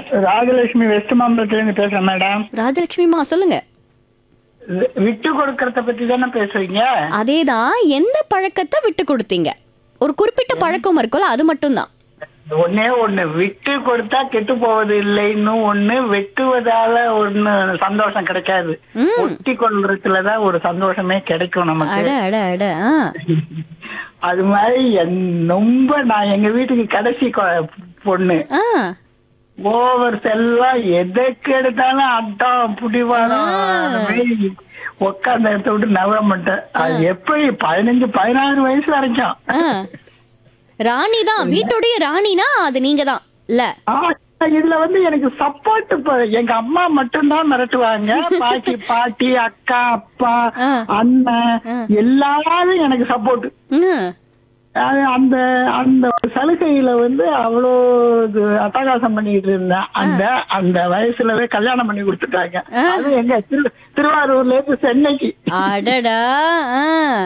Rajalakshmi west மாம்பலத்துல இருந்து பேசுறேன் madam ராஜலட்சுமிமா சொல்லுங்க வி- விட்டு கொடுக்கறத பத்தி தானே பேசுறீங்க அதேதான் எந்த பழக்கத்தை விட்டு கொடுத்தீங்க ஒரு குறிப்பிட்ட பழக்கம் இருக்கும்ல அது மட்டும்தான் ஒன்னே ஒண்ணு விட்டு கொடுத்தா கெட்டு போவது இல்லைன்னு ஒண்ணு வெட்டுவதால ஒண்ணு சந்தோஷம் கிடைக்காது ம். ஒட்டி கொள்றதுலதான் ஒரு சந்தோஷமே கிடைக்கும் நமக்கு அட அட அட ஆ. அது மாதிரி என்- ரொம்ப நான் எங்க வீட்டுக்கு கடைசி கொ- பொண்ணு ஆ ஓவர் செல்லம் எதுக்கு எடுத்தாலும் அட்டம் புடிவாடம் உட்காந்த இடத்த விட்டு நவர மாட்டேன் அது எப்படி பதினஞ்சு பதினாறு வயசு வரைக்கும் ஆ. ராணி தான் வீட்டுடைய ராணினா அது நீங்க தான் இல்ல ஆ, இதுல வந்து எனக்கு சப்போர்ட் எங்க அம்மா மட்டும்தான் மிரட்டுவாங்க பாட்டி பாட்டி அக்கா அப்பா ஆ. அண்ணன் எல்லாரும் எனக்கு சப்போர்ட் ம். அந்த அந்த சலுகையில வந்து அவ்வளோ இது அட்டகாசம் பண்ணிட்டு இருந்தேன் அந்த அந்த வயசுலவே கல்யாணம் பண்ணி கொடுத்துட்டாங்க அது எங்க திரு திருவாரூர்ல இருந்து சென்னைக்கு அடடா ஆ.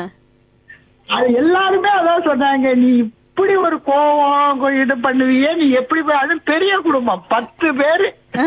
அது எல்லாருமே அதான் சொன்னாங்க நீ இப்படி ஒரு கோவம் கொ- இது பண்ணுவியே நீ எப்படி போய் அது பெரிய குடும்பம் பத்து பேரு ஆ.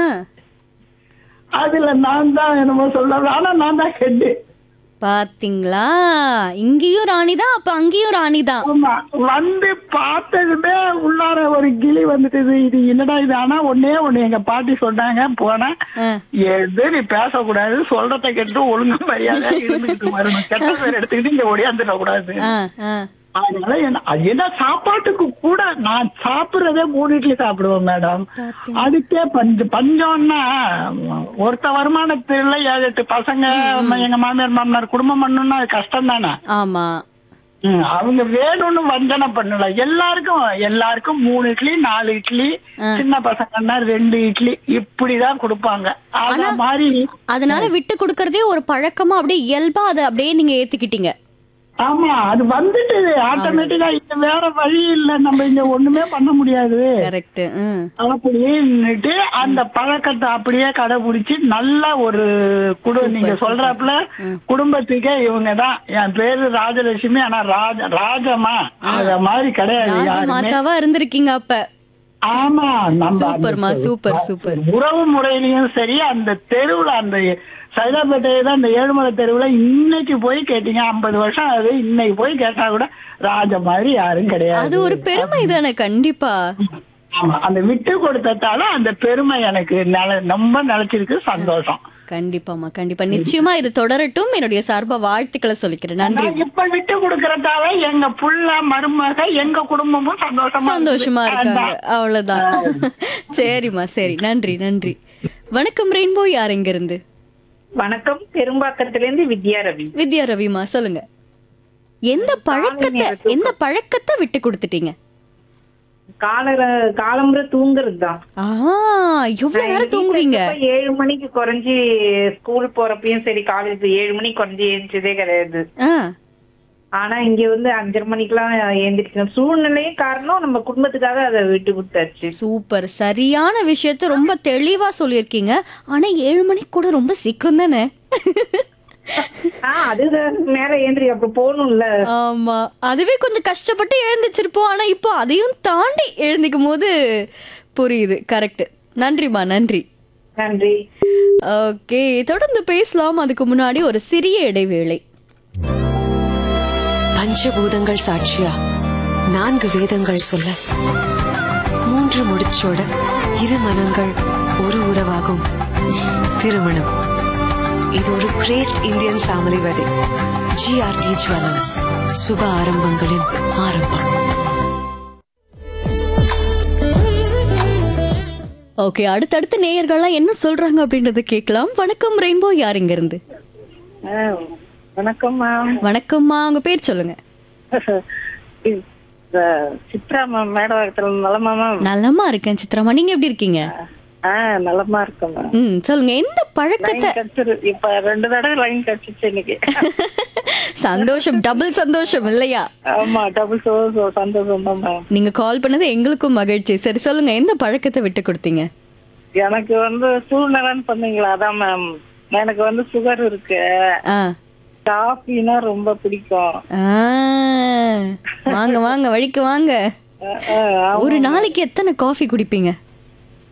அதுல நான் தான் என்னமோ சொல்ல ஆனா நான் தான் ஹெட் பாத்தீங்களா இங்கேயும் ராணி தான் அப்ப அங்கேயும் ராணி தான் ஆமா வந்து பார்த்ததுமே உள்ளார ஒரு கிளி வந்துட்டு இது என்னடா இது ஆனா ஒன்னே ஒண்ணு எங்க பாட்டி சொன்னாங்க போனேன் ஆ. எது நீ பேசக்கூடாது சொல்றத கேட்டு ஒழுங்கு மரியாதை இருந்துகிட்டு வரணும் கெட்ட பேர் எடுத்துக்கிட்டு இங்க ஓடியாந்துட கூடாது ஆ, ஆ. அதனால என்ன அது என்ன சாப்பாட்டுக்கு கூட நான் சாப்பிடுறதே மூணு இட்லி சாப்பிடுவேன் மேடம் பாத்தீங்க. அதுக்கே பஞ்சம் பஞ்சம்னா ஒருத்த வருமானத்துல ஏழு எட்டு பசங்க எங்க மாமியார் மாமனார் குடும்பம் பண்ணணும்னா அது கஷ்டம் தானே ஆமா ம், அவங்க வேணும்னு வஞ்சனை பண்ணல எல்லாருக்கும் எல்லாருக்கும் மூணு இட்லி நாலு இட்லி சின்ன பசங்கன்னா ரெண்டு இட்லி இப்படிதான் கொடுப்பாங்க அத மாதிரி அதனால விட்டு கொடுக்கறதே ஒரு பழக்கமா அப்படியே இயல்பா அதை அப்படியே நீங்க ஏத்துக்கிட்டீங்க ஆமா அது வந்துட்டு ஆட்டோமேட்டிக்கா இது வேற வழி இல்ல நம்ம இங்க ஒண்ணுமே பண்ண முடியாது கரெக்ட் அப்படின்னுட்டு அந்த பழக்கத்தை அப்படியே கடைபிடிச்சு நல்ல ஒரு குடு நீங்க சொல்றாப்புல குடும்பத்துக்கே இவங்க தான் என் பேரு ராஜலட்சுமி ஆனா ராஜ ராஜமா அத மாதிரி கிடையாது ராஜ யாருமே மாதாவா இருந்திருக்கீங்க அப்ப ஆமா நம்ம சூப்பர்மா, அந்த சூப்பர், சூப்பர். உறவு முறையிலயும் சரி அந்த தெருவுல அந்த சைதாப்பேட்டையில அந்த ஏழுமலை தெருவுல இன்னைக்கு போய் கேட்டீங்க ஐம்பது வருஷம் ஆகுது இன்னைக்கு போய் கேட்டா கூட ராஜ மாதிரி யாரும் கிடையாது அது ஒரு பெருமை தானே கண்டிப்பா ஆமா அந்த விட்டு கொடுத்ததால அந்த பெருமை எனக்கு நில ரொம்ப நிலைச்சிருக்கு சந்தோஷம் கண்டிப்பாமா கண்டிப்பா நிச்சயமா இது தொடரட்டும் என்னுடைய சார்பா வாழ்த்துக்களை சொல்லிக்கிறேன் நன்றி நான் இப்ப விட்டு கொடுக்கறதால எங்க புள்ள மருமக எங்க குடும்பமும் சந்தோஷமா சந்தோஷமா இருக்குது. இருக்காங்க அவ்வளவுதான் சரிம்மா சரி நன்றி நன்றி வணக்கம் ரெயின்போ யார் எங்க இருந்து வணக்கம் பெரும்பாக்கத்திலிருந்து வித்யா ரவி வித்யா ரவிமா சொல்லுங்க எந்த பழக்கத்தை எந்த பழக்கத்தை விட்டு கொடுத்துட்டீங்க கால காலம்புற தூங்குறது தான் ஆ எவ்வளவு நேரம் தூங்குவீங்க ஏழு மணிக்கு குறைஞ்சி ஸ்கூல் போறப்பயும் சரி காலேஜ் ஏழு மணிக்கு குறைஞ்சி எழுந்ததே கிடையாது ஆ ஆனா இங்க வந்து அஞ்சரை மணிக்கெல்லாம் எழுந்திரிக்கணும் சூழ்நிலையும் காரணம் நம்ம குடும்பத்துக்காக அதை விட்டு கொடுத்தாச்சு சூப்பர் சரியான விஷயத்த ரொம்ப தெளிவா சொல்லியிருக்கீங்க ஆனா ஏழு மணிக்கு கூட ரொம்ப சீக்கிரம் தானே ஆஹ் அது மேல ஏந்திரி அப்ப போகணும்ல ஆமா அதுவே கொஞ்சம் கஷ்டப்பட்டு எழுந்திருச்சிருப்போம் ஆனா இப்போ அதையும் தாண்டி எழுந்திக்கும் போது புரியுது கரெக்ட் நன்றிமா நன்றி நன்றி ஓகே தொடர்ந்து பேசலாம் அதுக்கு முன்னாடி ஒரு சிறிய இடைவேளை பஞ்சபூதங்கள் சாட்சியா நான்கு வேதங்கள் சொல்ல மூன்று முடிச்சோட இரு மனங்கள் ஒரு உறவாகும் திருமணம் இது ஒரு great Indian family wedding GRT jewellers சுப ஆரம்பங்களின் ஆரம்பம் ஓகே அடுத்தடுத்து நேயர்கள்லாம் என்ன சொல்றாங்க அப்படின்றத கேட்கலாம் வணக்கம் ரெயின்போ யார் இங்க இருந்து வணக்கம் மேம் வணக்கம்மா உங்க பேர் சொல்லுங்க சித்ரா மேம் மேடத்துல நலமா மேம் நலமா இருக்கேன் சித்ராமா நீங்க எப்படி இருக்கீங்க ஆஹ் நலமா இருக்கேன் மேம் ம் சொல்லுங்க எந்த பழக்கத்தை கிடைச்சிரு இப்ப ரெண்டு தடவை லைன் கிடைச்சிச்சு இன்னைக்கு சந்தோஷம் டபுள் சந்தோஷம் இல்லையா ஆமா டபுள் சோ சந்தோஷம் தான் மேம் நீங்க கால் பண்ணது எங்களுக்கும் மகிழ்ச்சி சரி சொல்லுங்க எந்த பழக்கத்தை விட்டு கொடுத்தீங்க எனக்கு வந்து சூழ்நிலைன்னு சொன்னீங்களா அதான் மேம் எனக்கு வந்து சுகர் இருக்கு ஆ காஃபினா ரொம்ப பிடிக்கும் ஆ. வாங்க வாங்க வழிக்கு வாங்க அஹ் அஹ் ஒரு நாளைக்கு எத்தனை காஃபி குடிப்பீங்க